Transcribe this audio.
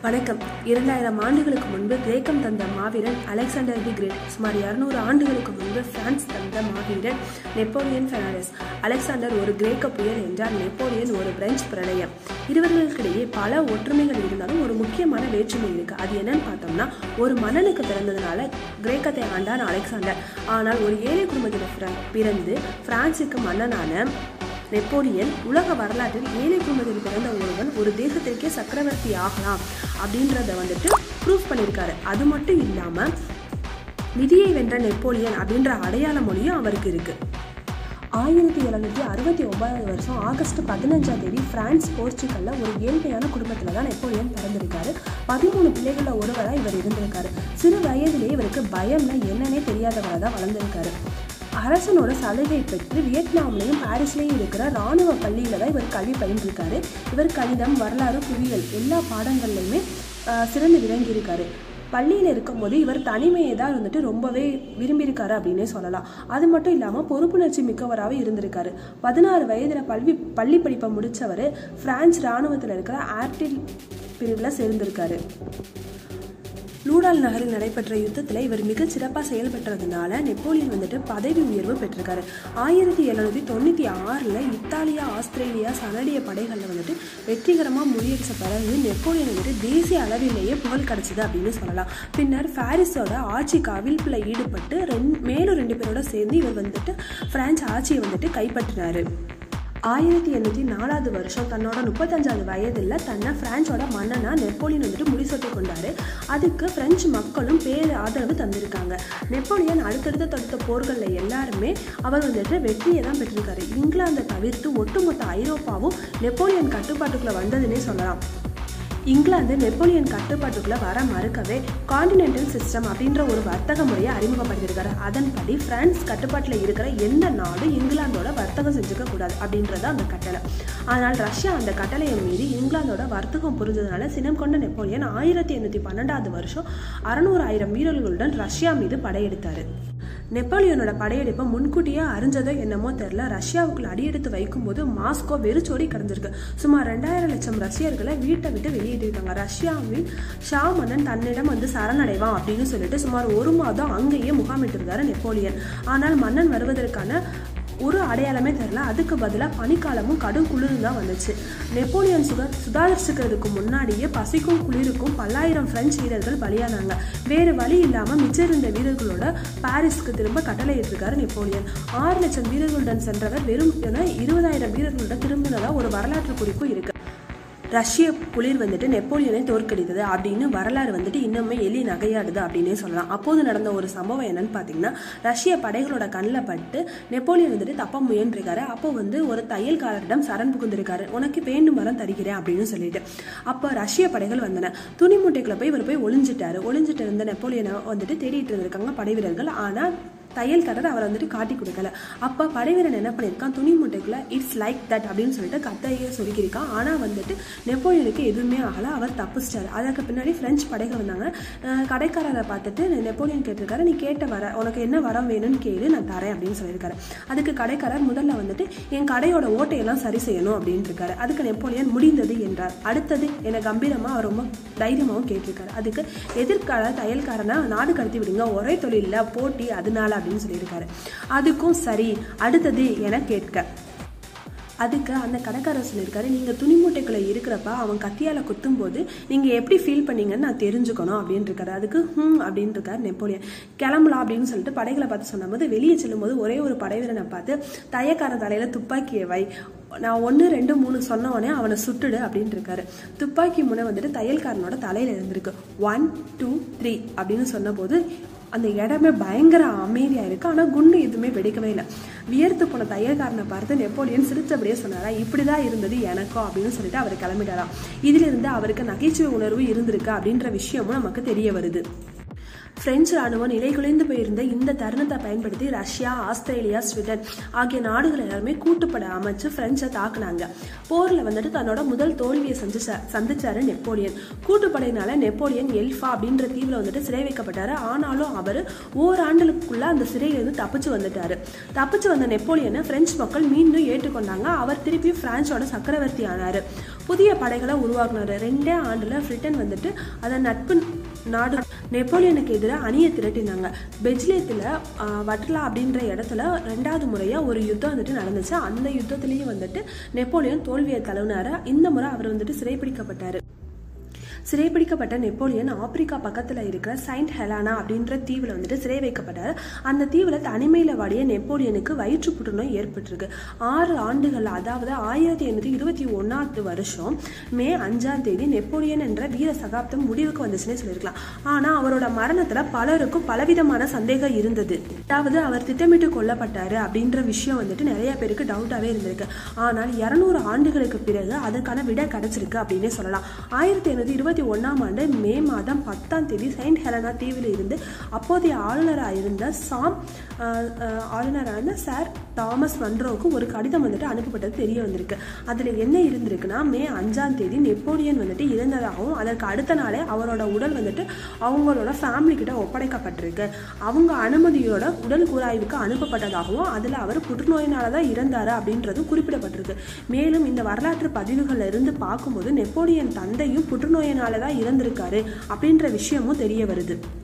வணக்கம் இரண்டாயிரம் ஆண்டுகளுக்கு முன்பு கிரேக்கம் தந்த மாவீரன் அலெக்சாண்டர் தி கிரேட் சுமார் இருநூறு ஆண்டுகளுக்கு முன்பு பிரான்ஸ் தந்த மாவீரன் நெப்போலியன் பெர்னாண்டஸ் அலெக்சாண்டர் ஒரு கிரேக்க புயல் என்றால் நெப்போலியன் ஒரு பிரெஞ்சு பிரளயம் இருவர்களுக்கிடையே பல ஒற்றுமைகள் இருந்தாலும் ஒரு முக்கியமான வேற்றுமை இருக்கு அது என்னன்னு பார்த்தோம்னா ஒரு மன்னனுக்கு பிறந்ததுனால கிரேக்கத்தை ஆண்டான் அலெக்சாண்டர் ஆனால் ஒரு ஏழை குடும்பத்தில் பிற- பிறந்து பிரான்சுக்கு மன்னனான நெப்போலியன் உலக வரலாற்றில் ஏழை குடும்பத்தில் பிறந்த ஒருவன் ஒரு தேசத்திற்கே சக்கரவர்த்தி ஆகலாம் அப்படின்றத வந்துட்டு ப்ரூஃப் பண்ணியிருக்காரு அது மட்டும் இல்லாம விதியை வென்ற நெப்போலியன் அப்படின்ற அடையாள மொழியும் அவருக்கு இருக்கு ஆயிரத்தி எழுநூற்றி அறுபத்தி ஒன்பதாவது வருஷம் ஆகஸ்ட் பதினஞ்சாம் தேதி பிரான்ஸ் போர்ச்சுகல்ல ஒரு ஏழ்மையான குடும்பத்தில் தான் நெப்போலியன் பிறந்திருக்காரு பதிமூணு பிள்ளைகளில் ஒருவராக இவர் இருந்திருக்காரு சிறு வயதிலேயே இவருக்கு பயம்னா என்னன்னே தெரியாதவராக தான் வளர்ந்திருக்காரு அரசனோட சலுகை பெற்று வியட்நாம்லையும் பாரிஸ்லையும் இருக்கிற ராணுவ பள்ளியில தான் இவர் கல்வி பயின்றிருக்காரு இவர் கணிதம் வரலாறு புவியியல் எல்லா பாடங்கள்லையுமே ஆஹ், சிறந்து விளங்கியிருக்காரு பள்ளியில் இருக்கும்போது இவர் தனிமையை தான் வந்துட்டு ரொம்பவே விரும்பியிருக்காரு அப்படின்னே சொல்லலாம் அது மட்டும் இல்லாமல் பொறுப்புணர்ச்சி மிக்கவராகவே இருந்திருக்காரு பதினாறு வயதில் பல்வி பள்ளி படிப்பை முடித்தவர் பிரான்ஸ் இராணுவத்தில் இருக்கிற ஆர்டில் பிரிவில் சேர்ந்திருக்காரு லூடால் நகரில் நடைபெற்ற யுத்தத்தில் இவர் மிகச் சிறப்பாக செயல்பட்டதுனால நெப்போலியன் வந்துட்டு பதவி உயர்வு பெற்றிருக்காரு ஆயிரத்தி எழுநூற்றி தொண்ணூற்றி ஆறில் இத்தாலியா ஆஸ்திரேலியா சனடிய படைகளில் வந்துட்டு வெற்றிகரமாக முறியடிச்ச பிறகு நெப்போலியன் வந்துட்டு தேசிய அளவிலேயே புகழ் கிடைச்சது அப்படின்னு சொல்லலாம் பின்னர் பாரிஸோட ஆட்சி கவிழ்ப்பில் ஈடுபட்டு ரெண் மேலும் ரெண்டு பேரோட சேர்ந்து இவர் வந்துட்டு பிரான்ஸ் ஆட்சியை வந்துட்டு கைப்பற்றினாரு ஆயிரத்தி எண்ணூற்றி நாலாவது வருஷம் தன்னோட முப்பத்தஞ்சாவது வயதில் தன்னை பிரான்ஸோட மன்னனா நெப்போலியன் வந்துட்டு முடிசூட்டி கொண்டாரு அதுக்கு பிரெஞ்சு மக்களும் பேர் ஆதரவு தந்திருக்காங்க நெப்போலியன் அடுத்தடுத்த தடுத்த போர்களில் எல்லாருமே அவர் வந்துட்டு வெற்றியை தான் பெற்றிருக்காரு இங்கிலாந்தை தவிர்த்து ஒட்டுமொத்த ஐரோப்பாவும் நெப்போலியன் கட்டுப்பாட்டுக்குள்ள வந்ததுன்னே சொல்லலாம் இங்கிலாந்து நெப்போலியன் கட்டுப்பாட்டுக்குள்ள வர மறுக்கவே கான்டினென்டல் சிஸ்டம் அப்படின்ற ஒரு வர்த்தக முறையை அறிமுகப்படுத்தியிருக்காரு அதன்படி பிரான்ஸ் கட்டுப்பாட்டில் இருக்கிற எந்த நாடு இங்கிலாந்தோட வர்த்தகம் செஞ்சுக்க கூடாது அப்படின்றது அந்த கட்டளை ஆனால் ரஷ்யா அந்த கட்டளையை மீறி இங்கிலாந்தோட வர்த்தகம் புரிஞ்சதுனால சினம் கொண்ட நெப்போலியன் ஆயிரத்தி எண்ணூற்றி பன்னெண்டாவது வருஷம் அறுநூறு ஆயிரம் வீரர்களுடன் ரஷ்யா மீது படையெடுத்தாரு நெப்போலியனோட படையெடுப்பை முன்கூட்டியே அறிஞ்சதோ என்னமோ தெரில ரஷ்யாவுக்குள்ள அடியெடுத்து வைக்கும்போது மாஸ்கோ வெறிச்சோடி கிடந்திருக்கு சுமார் ரெண்டாயிரம் லட்சம் ரஷ்யர்களை வீட்டை விட்டு வெளியேற்றிருக்காங்க ரஷ்யாவில் ஷா மன்னன் தன்னிடம் வந்து சரணடைவான் அப்படின்னு சொல்லிட்டு சுமார் ஒரு மாதம் அங்கேயே முகாமிட்டிருந்தாரு நெப்போலியன் ஆனால் மன்னன் வருவதற்கான ஒரு அடையாளமே தெரில அதுக்கு பதிலாக பனிக்காலமும் கடும் குளிரும் தான் வந்துச்சு நெப்போலியன் சுக சுதாரிச்சுக்கிறதுக்கு முன்னாடியே பசிக்கும் குளிருக்கும் பல்லாயிரம் பிரெஞ்சு வீரர்கள் பலியானாங்க வேறு வழி இல்லாமல் மிச்சம் இருந்த வீரர்களோட பாரிஸ்க்கு திரும்ப கட்டளையிட்டிருக்காரு நெப்போலியன் ஆறு லட்சம் வீரர்களுடன் சென்றவர் வெறும் என இருபதாயிரம் வீரர்களுடன் திரும்பினதா ஒரு வரலாற்று குறிப்பு இருக்கு ரஷ்ய குளிர் வந்துட்டு நெப்போலியனை தோற்கடித்தது அப்படின்னு வரலாறு வந்துட்டு இன்னுமே எலி நகையாடுது அப்படின்னே சொல்லலாம் அப்போது நடந்த ஒரு சம்பவம் என்னன்னு பார்த்தீங்கன்னா ரஷ்ய படைகளோட கண்ணில் பட்டு நெப்போலியன் வந்துட்டு தப்ப முயன்றிருக்காரு அப்போ வந்து ஒரு தையல்காரரிடம் சரண் புகுந்திருக்காரு உனக்கு வேண்டும் வரம் தருகிறேன் அப்படின்னு சொல்லிட்டு அப்போ ரஷ்ய படைகள் வந்தன துணி மூட்டைக்குள்ள போய் இவர் போய் ஒளிஞ்சிட்டாரு ஒளிஞ்சிட்டு இருந்த நெப்போலியனை வந்துட்டு தேடிட்டு இருந்திருக்காங்க படை வீரர்கள் ஆனால் தையல்காரர் அவரை வந்துட்டு காட்டி கொடுக்கல அப்போ படைவீரன் என்ன பண்ணியிருக்கான் துணி மூட்டைக்குள்ள இட்ஸ் லைக் தட் அப்படின்னு சொல்லிட்டு கத்தையை சொருக்கியிருக்கான் ஆனால் வந்துட்டு நெப்போலியனுக்கு எதுவுமே ஆகல அவர் தப்பிச்சிட்டாரு அதற்கு பின்னாடி பிரெஞ்சு படைகள் வந்தாங்க அஹ் கடைக்காரரை பார்த்துட்டு நெப்போலியன் கேட்டிருக்காரு நீ கேட்ட வர உனக்கு என்ன வரம் வேணும்னு கேளு நான் தரேன் அப்படின்னு சொல்லியிருக்காரு அதுக்கு கடைக்காரர் முதல்ல வந்துட்டு என் கடையோட ஓட்டையெல்லாம் சரி செய்யணும் அப்படின்னு இருக்காரு அதுக்கு நெப்போலியன் முடிந்தது என்றார் அடுத்தது என கம்பீரமாக அவர் ரொம்ப தைரியமாகவும் கேட்டிருக்காரு அதுக்கு எதிர்கால தையல்காரனை நாடு கடத்தி விடுங்க ஒரே தொழிலில் போட்டி அதனால அப்படின்னு சொல்லியிருக்காரு அதுக்கும் சரி அடுத்தது என கேட்க அதுக்கு அந்த கடைக்காரர் சொல்லியிருக்காரு நீங்கள் துணி மூட்டைக்குள்ளே இருக்கிறப்ப அவன் கத்தியால் குத்தும்போது நீங்கள் எப்படி ஃபீல் பண்ணீங்கன்னு நான் தெரிஞ்சுக்கணும் அப்படின்னு இருக்காரு அதுக்கு ஹம் அப்படின்னு இருக்காரு நெப்போலியன் கிளம்பலாம் அப்படின்னு சொல்லிட்டு படைகளை பார்த்து சொன்னபோது வெளியே செல்லும்போது ஒரே ஒரு படைவீரனை பார்த்து தையக்காரன் தலையில் துப்பாக்கியை வை நான் ஒன்று ரெண்டு மூணு சொன்ன உடனே அவனை சுட்டுடு அப்படின்னு இருக்காரு துப்பாக்கி முனை வந்துட்டு தையல்காரனோட தலையில் இருந்திருக்கு ஒன் டூ த்ரீ அப்படின்னு சொன்னபோது அந்த இடமே பயங்கர அமைதியாக இருக்கு ஆனால் குண்டு எதுவுமே வெடிக்கவே இல்லை வியர்த்து போன தையல்காரனை பார்த்து நெப்போலியன் சிரிச்சபடியே சொன்னாரா இப்படி தான் இருந்தது எனக்கும் அப்படின்னு சொல்லிட்டு அவர் கிளம்பிட்டாராம் இதிலிருந்து அவருக்கு நகைச்சுவை உணர்வு இருந்திருக்கு அப்படின்ற விஷயமும் நமக்கு தெரிய வருது பிரெஞ்சு ராணுவம் நிலைகுலைந்து போயிருந்த இந்த தருணத்தை பயன்படுத்தி ரஷ்யா ஆஸ்திரேலியா ஸ்வீடன் ஆகிய நாடுகள் எல்லாருமே கூட்டுப்படை அமைச்சு பிரெஞ்சை தாக்குனாங்க போர்ல வந்துட்டு தன்னோட முதல் தோல்வியை சந்திச்ச சந்திச்சாரு நெப்போலியன் கூட்டுப்படையினால நெப்போலியன் எல்ஃபா அப்படின்ற தீவுல வந்துட்டு சிறை வைக்கப்பட்டாரு ஆனாலும் அவர் ஓராண்டுக்குள்ள அந்த சிறையிலிருந்து தப்பிச்சு வந்துட்டாரு தப்பிச்சு வந்த நெப்போலியனை பிரெஞ்சு மக்கள் மீண்டும் ஏற்றுக்கொண்டாங்க அவர் திருப்பி பிரான்சோட சக்கரவர்த்தி ஆனாரு புதிய படைகளை உருவாக்குனாரு ரெண்டே ஆண்டுல பிரிட்டன் வந்துட்டு அதன் நட்பு நாடு நெப்போலியனுக்கு எதிராக அணியை திரட்டினாங்க பெஜ்லேத்தில் வட்லா அப்படின்ற இடத்துல ரெண்டாவது முறையாக ஒரு யுத்தம் வந்துட்டு நடந்துச்சு அந்த யுத்தத்துலேயும் வந்துட்டு நெப்போலியன் தோல்வியை தழுவினாரு இந்த முறை அவர் வந்துட்டு சிறைப்பிடிக்கப்பட்டார் சிறைப்பிடிக்கப்பட்ட நெப்போலியன் ஆப்பிரிக்கா பக்கத்தில் இருக்கிற சைண்ட் ஹெலானா அப்படின்ற தீவில் வந்துட்டு சிறை வைக்கப்பட்டார் அந்த தீவில் தனிமையில் வாடிய நெப்போலியனுக்கு வயிற்று புற்றுநோய் ஏற்பட்டிருக்கு ஆறு ஆண்டுகள் அதாவது ஆயிரத்தி எண்ணூற்றி இருபத்தி ஒன்றாவது வருஷம் மே அஞ்சாம் தேதி நெப்போலியன் என்ற வீர சகாப்தம் முடிவுக்கு வந்துச்சுன்னே சொல்லியிருக்கலாம் ஆனால் அவரோட மரணத்தில் பலருக்கும் பலவிதமான சந்தேகம் இருந்தது அதாவது அவர் திட்டமிட்டு கொல்லப்பட்டாரு அப்படின்ற விஷயம் வந்துட்டு நிறைய பேருக்கு டவுட்டாகவே இருந்திருக்கு ஆனால் இரநூறு ஆண்டுகளுக்கு பிறகு அதுக்கான விடை கிடைச்சிருக்கு அப்படின்னே சொல்லலாம் ஆயிரத்தி எண்ணூற்றி இருபத்தி ஒன்றாம் ஆண்டு மே மாதம் பத்தாம் தேதி செயின்ட் ஹெலனா தீவில் இருந்து அப்போதைய ஆளுநராக இருந்த சாம் ஆளுநராக இருந்த சார் தாமஸ் மன்ரோவுக்கு ஒரு கடிதம் வந்துட்டு அனுப்பப்பட்டது தெரிய வந்திருக்கு அதில் என்ன இருந்திருக்குன்னா மே அஞ்சாம் தேதி நெப்போலியன் வந்துட்டு இறந்ததாகவும் அதற்கு அடுத்த நாளே அவரோட உடல் வந்துட்டு அவங்களோட ஃபேமிலி கிட்ட ஒப்படைக்கப்பட்டிருக்கு அவங்க அனுமதியோட உடல் கூராய்வுக்கு அனுப்பப்பட்டதாகவும் அதில் அவர் புற்றுநோயினால தான் இறந்தாரு அப்படின்றதும் குறிப்பிடப்பட்டிருக்கு மேலும் இந்த வரலாற்று பதிவுகளில் இருந்து பார்க்கும்போது நெப்போலியன் தந்தையும் புற்றுநோயினால தான் இறந்திருக்காரு அப்படின்ற விஷயமும் தெரிய வருது